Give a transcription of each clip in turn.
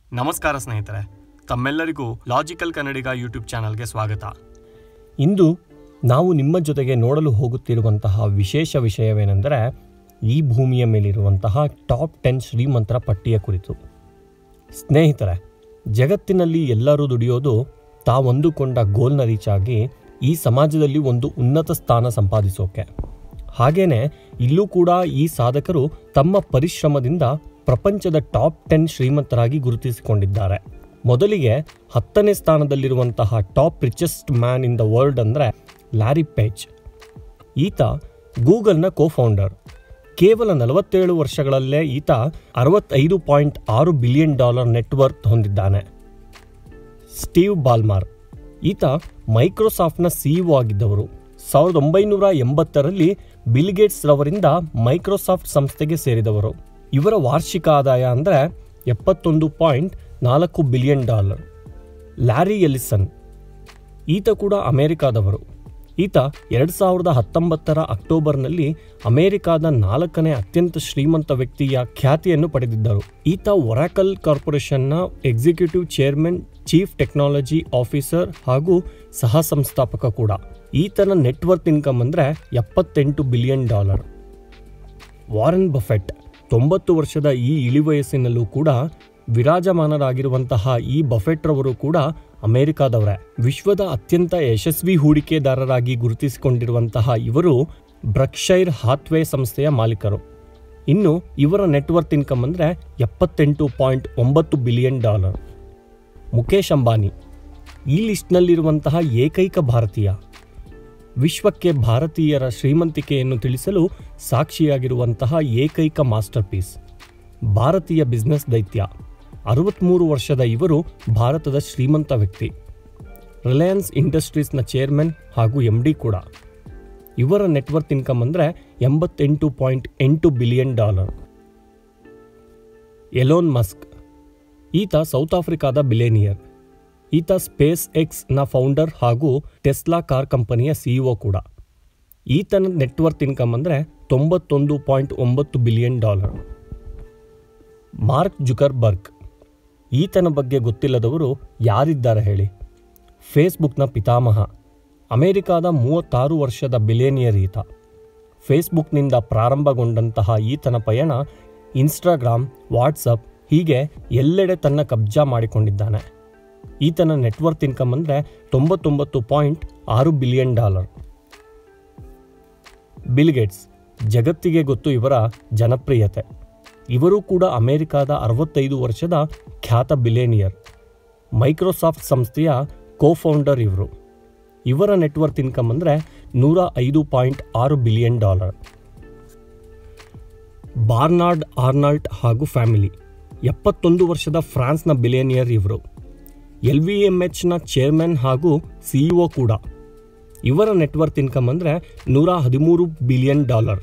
ನಮಸ್ಕಾರ ಸ್ನೇಹಿತರೆ ತಮ್ಮೆಲ್ಲರಿಗೂ ಲಾಜಿಕಲ್ ಕನ್ನಡಿಗ ಯೂಟ್ಯೂಬ್ ಚಾನಲ್ಗೆ ಸ್ವಾಗತ ಇಂದು ನಾವು ನಿಮ್ಮ ಜೊತೆಗೆ ನೋಡಲು ಹೋಗುತ್ತಿರುವಂತಹ ವಿಶೇಷ ವಿಷಯವೇನೆಂದರೆ ಈ ಭೂಮಿಯ ಮೇಲಿರುವಂತಹ ಟಾಪ್ ಟೆನ್ ಶ್ರೀಮಂತರ ಪಟ್ಟಿಯ ಕುರಿತು ಸ್ನೇಹಿತರೆ ಜಗತ್ತಿನಲ್ಲಿ ಎಲ್ಲರೂ ದುಡಿಯೋದು ತಾವೊಂದುಕೊಂಡ ಗೋಲ್ನ ರೀಚ್ ಆಗಿ ಈ ಸಮಾಜದಲ್ಲಿ ಒಂದು ಉನ್ನತ ಸ್ಥಾನ ಸಂಪಾದಿಸೋಕೆ ಹಾಗೇನೆ ಇಲ್ಲೂ ಕೂಡ ಈ ಸಾಧಕರು ತಮ್ಮ ಪರಿಶ್ರಮದಿಂದ ಪ್ರಪಂಚದ ಟಾಪ್ ಟೆನ್ ಶ್ರೀಮಂತರಾಗಿ ಗುರುತಿಸಿಕೊಂಡಿದ್ದಾರೆ ಮೊದಲಿಗೆ ಹತ್ತನೇ ಸ್ಥಾನದಲ್ಲಿರುವಂತಹ top richest man in the world ಅಂದರೆ ಲ್ಯಾರಿ ಪೇಜ್ ಈತ ಗೂಗಲ್ನ ಕೋಫೌಂಡರ್ ಕೇವಲ ನಲವತ್ತೇಳು ವರ್ಷಗಳಲ್ಲೇ ಈತ ಅರವತ್ತೈದು ಪಾಯಿಂಟ್ ಆರು ಬಿಲಿಯನ್ ಡಾಲರ್ ನೆಟ್ವರ್ತ್ ಹೊಂದಿದ್ದಾನೆ ಸ್ಟೀವ್ ಬಾಲ್ಮಾರ್ ಈತ ಮೈಕ್ರೋಸಾಫ್ಟ್ನ ಸಿಇಒ ಆಗಿದ್ದವರು ಸಾವಿರದ ಒಂಬೈನೂರ ಎಂಬತ್ತರಲ್ಲಿ ಬಿಲ್ಗೇಟ್ಸ್ ರವರಿಂದ ಮೈಕ್ರೋಸಾಫ್ಟ್ ಸಂಸ್ಥೆಗೆ ಸೇರಿದವರು ಇವರ ವಾರ್ಷಿಕ ಆದಾಯ ಅಂದರೆ ಎಪ್ಪತ್ತೊಂದು ಪಾಯಿಂಟ್ ನಾಲ್ಕು ಬಿಲಿಯನ್ ಡಾಲರ್ ಲ್ಯಾರಿ ಎಲಿಸನ್ ಈತ ಕೂಡ ಅಮೆರಿಕಾದವರು ಈತ ಎರಡು ಸಾವಿರದ ಹತ್ತೊಂಬತ್ತರ ಅಕ್ಟೋಬರ್ನಲ್ಲಿ ಅಮೆರಿಕಾದ ನಾಲ್ಕನೇ ಅತ್ಯಂತ ಶ್ರೀಮಂತ ವ್ಯಕ್ತಿಯ ಖ್ಯಾತಿಯನ್ನು ಪಡೆದಿದ್ದರು ಈತ ಒರಾಕಲ್ ಕಾರ್ಪೊರೇಷನ್ನ executive chairman chief technology officer ಹಾಗೂ ಸಹ ಸಂಸ್ಥಾಪಕ ಕೂಡ ಈತನ ನೆಟ್ವರ್ತ್ ಇನ್ಕಮ್ ಅಂದರೆ ಎಪ್ಪತ್ತೆಂಟು ಬಿಲಿಯನ್ ಡಾಲರ್ ವಾರೆನ್ ಬಫೆಟ್ ತೊಂಬತ್ತು ವರ್ಷದ ಈ ಇಳಿವಯಸ್ಸಿನಲ್ಲೂ ಕೂಡ ವಿರಾಜಮಾನರಾಗಿರುವಂತಹ ಈ ಬಫೆಟ್ರವರು ಕೂಡ ಅಮೆರಿಕಾದವರೇ ವಿಶ್ವದ ಅತ್ಯಂತ ಯಶಸ್ವಿ ಹೂಡಿಕೆದಾರರಾಗಿ ಗುರುತಿಸಿಕೊಂಡಿರುವಂತಹ ಇವರು ಬ್ರಕ್ಷೈರ್ ಹಾತ್ವೇ ಸಂಸ್ಥೆಯ ಮಾಲೀಕರು ಇನ್ನು ಇವರ ನೆಟ್ವರ್ತ್ ಇನ್ಕಮ್ ಅಂದರೆ ಎಪ್ಪತ್ತೆಂಟು ಪಾಯಿಂಟ್ ಒಂಬತ್ತು ಬಿಲಿಯನ್ ಡಾಲರ್ ಮುಖೇಶ್ ಅಂಬಾನಿ ಈ ಲಿಸ್ಟ್ನಲ್ಲಿರುವಂತಹ ಏಕೈಕ ಭಾರತೀಯ ವಿಶ್ವಕ್ಕೆ ಭಾರತೀಯರ ಶ್ರೀಮಂತಿಕೆಯನ್ನು ತಿಳಿಸಲು ಸಾಕ್ಷಿಯಾಗಿರುವಂತಹ ಏಕೈಕ ಮಾಸ್ಟರ್ ಪೀಸ್ ಭಾರತೀಯ ಬಿಸ್ನೆಸ್ ದೈತ್ಯ ಅರವತ್ತ್ಮೂರು ವರ್ಷದ ಇವರು ಭಾರತದ ಶ್ರೀಮಂತ ವ್ಯಕ್ತಿ ರಿಲಯನ್ಸ್ ಇಂಡಸ್ಟ್ರೀಸ್ನ ಚೇರ್ಮನ್ ಹಾಗೂ ಎಂ ಡಿ ಕೂಡ ಇವರ ನೆಟ್ವರ್ತ್ ಇನ್ಕಮ್ ಅಂದರೆ ಎಂಬತ್ತೆಂಟು ಪಾಯಿಂಟ್ ಎಂಟು ಬಿಲಿಯನ್ ಡಾಲರ್ ಎಲೋನ್ ಮಸ್ಕ್ ಈತ ಸೌತ್ ಆಫ್ರಿಕಾದ ಬಿಲೇನಿಯರ್ ಈತ ಸ್ಪೇಸ್ ಎಕ್ಸ್ನ ಫೌಂಡರ್ ಹಾಗೂ ಟೆಸ್ಲಾ ಕಾರ್ ಕಂಪನಿಯ ಸಿಇಒ ಕೂಡ ಈತನ ನೆಟ್ವರ್ತ್ ಇನ್ಕಮ್ ಅಂದರೆ ತೊಂಬತ್ತೊಂದು ಪಾಯಿಂಟ್ ಒಂಬತ್ತು ಬಿಲಿಯನ್ ಡಾಲರ್ ಮಾರ್ಕ್ ಜುಕರ್ಬರ್ಗ್ ಈತನ ಬಗ್ಗೆ ಗೊತ್ತಿಲ್ಲದವರು ಯಾರಿದ್ದಾರೆ ಹೇಳಿ ಫೇಸ್ಬುಕ್ನ ಪಿತಾಮಹ ಅಮೆರಿಕಾದ ಮೂವತ್ತಾರು ವರ್ಷದ ಬಿಲೇನಿಯರ್ ಈತ ಫೇಸ್ಬುಕ್ನಿಂದ ಪ್ರಾರಂಭಗೊಂಡಂತಹ ಈತನ ಪಯಣ ಇನ್ಸ್ಟಾಗ್ರಾಮ್ ವಾಟ್ಸಪ್ ಹೀಗೆ ಎಲ್ಲೆಡೆ ತನ್ನ ಕಬ್ಜಾ ಮಾಡಿಕೊಂಡಿದ್ದಾನೆ ಈತನ ನೆಟ್ವರ್ತ್ ಇನ್ಕಮ್ ಅಂದರೆ ತೊಂಬತ್ತೊಂಬತ್ತು ಪಾಯಿಂಟ್ ಆರು ಬಿಲಿಯನ್ ಡಾಲರ್ ಬಿಲ್ಗೇಟ್ಸ್ ಜಗತ್ತಿಗೆ ಗೊತ್ತು ಇವರ ಜನಪ್ರಿಯತೆ ಇವರು ಕೂಡ ಅಮೆರಿಕಾದ ಅರವತ್ತೈದು ವರ್ಷದ ಖ್ಯಾತ ಬಿಲೇನಿಯರ್ ಮೈಕ್ರೋಸಾಫ್ಟ್ ಸಂಸ್ಥೆಯ ಕೋಫೌಂಡರ್ ಇವರು ಇವರ ನೆಟ್ವರ್ತ್ ಇನ್ಕಮ್ ಅಂದರೆ ನೂರ ಐದು ಪಾಯಿಂಟ್ ಆರು ಬಿಲಿಯನ್ ಡಾಲರ್ ಬಾರ್ನಾರ್ಡ್ ಆರ್ನಾಲ್ಟ್ ಹಾಗೂ ಫ್ಯಾಮಿಲಿ ಎಪ್ಪತ್ತೊಂದು ವರ್ಷದ ಫ್ರಾನ್ಸ್ನ ಬಿಲೇನಿಯರ್ ಇವರು ಎಲ್ ವಿ ಎಮ್ ಎಚ್ನ ಚೇರ್ಮನ್ ಹಾಗೂ ಸಿಇಒ ಕೂಡ ಇವರ ನೆಟ್ವರ್ತ್ ಇನ್ಕಮ್ ಅಂದರೆ ನೂರ ಹದಿಮೂರು ಬಿಲಿಯನ್ ಡಾಲರ್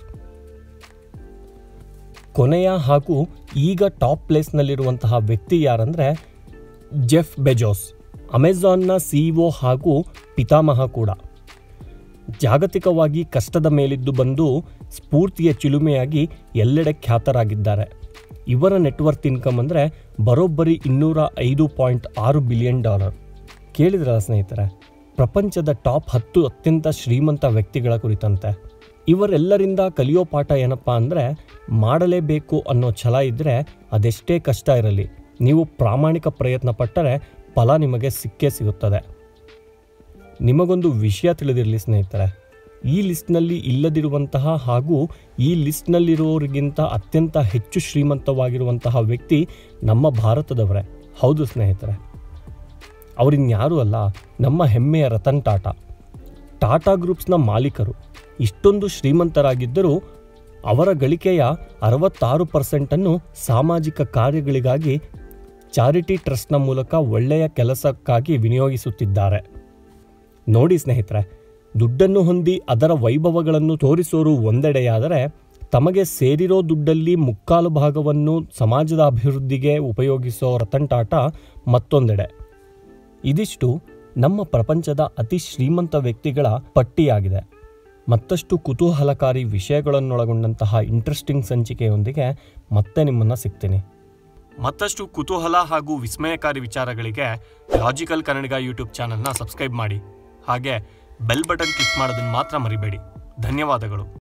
ಕೊನೆಯ ಹಾಗೂ ಈಗ ಟಾಪ್ ಪ್ಲೇಸ್ನಲ್ಲಿರುವಂತಹ ವ್ಯಕ್ತಿ ಯಾರಂದರೆ ಜೆಫ್ ಬೆಜೋಸ್ ಅಮೆಜಾನ್ನ ಸಿಇಒ ಹಾಗೂ ಪಿತಾಮಹ ಕೂಡ ಜಾಗತಿಕವಾಗಿ ಕಷ್ಟದ ಮೇಲಿದ್ದು ಬಂದು ಸ್ಫೂರ್ತಿಯ ಚಿಲುಮೆಯಾಗಿ ಎಲ್ಲೆಡೆ ಖ್ಯಾತರಾಗಿದ್ದಾರೆ ಇವರ ನೆಟ್ವರ್ತ್ ಇನ್ಕಮ್ ಅಂದರೆ ಬರೋಬ್ಬರಿ ಇನ್ನೂರ ಐದು ಪಾಯಿಂಟ್ ಆರು ಬಿಲಿಯನ್ ಡಾಲರ್ ಕೇಳಿದ್ರಲ್ಲ ಸ್ನೇಹಿತರೆ ಪ್ರಪಂಚದ ಟಾಪ್ ಹತ್ತು ಅತ್ಯಂತ ಶ್ರೀಮಂತ ವ್ಯಕ್ತಿಗಳ ಕುರಿತಂತೆ ಇವರೆಲ್ಲರಿಂದ ಕಲಿಯೋ ಪಾಠ ಏನಪ್ಪ ಅಂದರೆ ಮಾಡಲೇಬೇಕು ಅನ್ನೋ ಛಲ ಇದ್ದರೆ ಅದೆಷ್ಟೇ ಕಷ್ಟ ಇರಲಿ ನೀವು ಪ್ರಾಮಾಣಿಕ ಪ್ರಯತ್ನ ಪಟ್ಟರೆ ಫಲ ನಿಮಗೆ ಸಿಕ್ಕೇ ಸಿಗುತ್ತದೆ ನಿಮಗೊಂದು ವಿಷಯ ತಿಳಿದಿರಲಿ ಸ್ನೇಹಿತರೆ ಈ ಲಿಸ್ಟ್ನಲ್ಲಿ ಇಲ್ಲದಿರುವಂತಹ ಹಾಗೂ ಈ ಲಿಸ್ಟ್ನಲ್ಲಿರುವವರಿಗಿಂತ ಅತ್ಯಂತ ಹೆಚ್ಚು ಶ್ರೀಮಂತವಾಗಿರುವಂತಹ ವ್ಯಕ್ತಿ ನಮ್ಮ ಭಾರತದವರೇ ಹೌದು ಸ್ನೇಹಿತರೆ ಅವರಿನ್ಯಾರೂ ಅಲ್ಲ ನಮ್ಮ ಹೆಮ್ಮೆಯ ರತನ್ ಟಾಟಾ ಟಾಟಾ ಗ್ರೂಪ್ಸ್ನ ಮಾಲೀಕರು ಇಷ್ಟೊಂದು ಶ್ರೀಮಂತರಾಗಿದ್ದರೂ ಅವರ ಗಳಿಕೆಯ ಅರವತ್ತಾರು ಪರ್ಸೆಂಟನ್ನು ಸಾಮಾಜಿಕ ಕಾರ್ಯಗಳಿಗಾಗಿ ಚಾರಿಟಿ ಟ್ರಸ್ಟ್ನ ಮೂಲಕ ಒಳ್ಳೆಯ ಕೆಲಸಕ್ಕಾಗಿ ವಿನಿಯೋಗಿಸುತ್ತಿದ್ದಾರೆ ನೋಡಿ ಸ್ನೇಹಿತರೆ ದುಡ್ಡನ್ನು ಹೊಂದಿ ಅದರ ವೈಭವಗಳನ್ನು ತೋರಿಸೋರು ಒಂದೆಡೆಯಾದರೆ ತಮಗೆ ಸೇರಿರೋ ದುಡ್ಡಲ್ಲಿ ಮುಕ್ಕಾಲು ಭಾಗವನ್ನು ಸಮಾಜದ ಅಭಿವೃದ್ಧಿಗೆ ಉಪಯೋಗಿಸೋ ರತನ್ ಟಾಟಾ ಮತ್ತೊಂದೆಡೆ ಇದಿಷ್ಟು ನಮ್ಮ ಪ್ರಪಂಚದ ಅತಿ ಶ್ರೀಮಂತ ವ್ಯಕ್ತಿಗಳ ಪಟ್ಟಿಯಾಗಿದೆ ಮತ್ತಷ್ಟು ಕುತೂಹಲಕಾರಿ ವಿಷಯಗಳನ್ನೊಳಗೊಂಡಂತಹ ಇಂಟ್ರೆಸ್ಟಿಂಗ್ ಸಂಚಿಕೆಯೊಂದಿಗೆ ಮತ್ತೆ ನಿಮ್ಮನ್ನು ಸಿಗ್ತೀನಿ ಮತ್ತಷ್ಟು ಕುತೂಹಲ ಹಾಗೂ ವಿಸ್ಮಯಕಾರಿ ವಿಚಾರಗಳಿಗೆ ಲಾಜಿಕಲ್ ಕನ್ನಡಿಗ ಯೂಟ್ಯೂಬ್ ಚಾನಲ್ನ ಸಬ್ಸ್ಕ್ರೈಬ್ ಮಾಡಿ ಹಾಗೆ ಬೆಲ್ ಬಟನ್ ಕ್ಲಿಕ್ ಮಾಡೋದನ್ನ ಮಾತ್ರ ಮರಿಬೇಡಿ ಧನ್ಯವಾದಗಳು